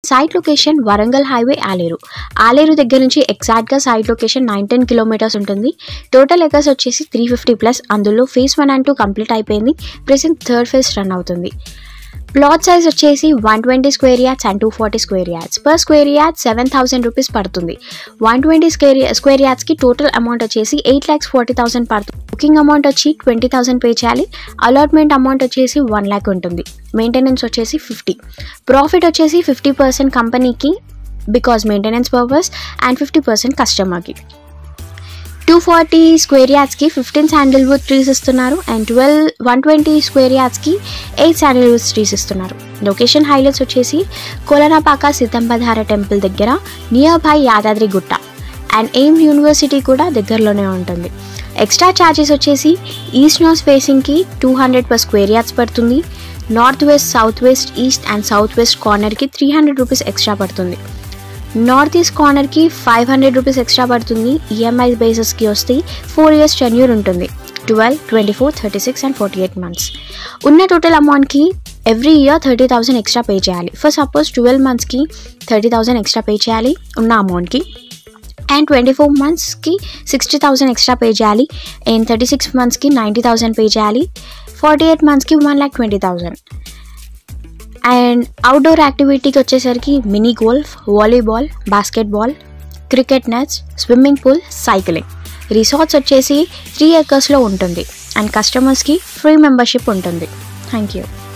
site location Warangal highway Aleru Aleru దగ్గర నుంచి ఎగ్జాక్ట్గా site location nine ten kilometers ఉంటుంది టోటల్ ఎకర్స్ వచ్చేసి త్రీ ఫిఫ్టీ ప్లస్ అందులో phase one and two complete అయిపోయింది ప్రెసెంట్ థర్డ్ ఫేజ్ రన్ అవుతుంది ప్లాట్ సైజ్ వచ్చేసి one twenty square yards and two forty square yards per square yard seven thousand rupees పడుతుంది one twenty square square యార్డ్స్కి total amount వచ్చేసి eight lakhs forty thousand పడుతుంది booking amount వచ్చి twenty thousand pay చేయాలి allotment amount వచ్చేసి one lakh ఉంటుంది maintenance వచ్చేసి fifty profit వచ్చేసి ఫిఫ్టీ పర్సెంట్ కంపెనీకి because maintenance purpose and fifty percent కస్టమర్కి టూ ఫార్టీ స్క్వేర్ యార్డ్స్కి ఫిఫ్టీన్ శాండిల్వుడ్ ట్రీస్ ఇస్తున్నారు and twelve one twenty square యార్డ్స్కి ఎయిట్ శాండిల్వుడ్ ట్రీస్ ఇస్తున్నారు లొకేషన్ హైలైట్స్ వచ్చేసి కోలనాపాక సీతంబధార టెంపుల్ దగ్గర near by Yadadri Gutta and AIIMS university కూడా దగ్గరలోనే ఉంటుంది ఎక్స్ట్రా ఛార్జెస్ వచ్చేసి ఈస్ట్ నార్త్ ఫేసింగ్కి two hundred per square yards పడుతుంది north west south west east and south west కార్నర్కి త్రీ హండ్రెడ్ రూపీస్ ఎక్స్ట్రా పడుతుంది నార్త్ ఈస్ట్ కార్నర్కి ఫైవ్ హండ్రెడ్ రూపీస్ ఎక్స్ట్రా పడుతుంది ఈఎంఐ బేసెస్కి వస్తే ఫోర్ ఇయర్స్ టెన్యూర్ ఉంటుంది twelve twenty four thirty six and forty eight months ఉన్న total అమౌంట్కి every year thirty thousand extra pay చేయాలి ఫర్ సపోజ్ ట్వెల్వ్ మంత్స్కి థర్టీ థౌసండ్ ఎక్స్ట్రా పే చేయాలి ఉన్న అమౌంట్కి అండ్ ట్వంటీ ఫోర్ మంత్స్కి సిక్స్టీ థౌసండ్ ఎక్స్ట్రా పే చేయాలి అండ్ థర్టీ సిక్స్ మంత్స్కి నైంటీ థౌసండ్ పే చేయాలి ఫార్టీ ఎయిట్ మంత్స్కి one lakh twenty thousand and outdoor యాక్టివిటీకి వచ్చేసరికి mini golf volleyball basketball cricket nets swimming pool cycling resorts వచ్చేసి త్రీ ఏకర్స్లో ఉంటుంది అండ్ కస్టమర్స్కి ఫ్రీ మెంబర్షిప్ ఉంటుంది థ్యాంక్ యూ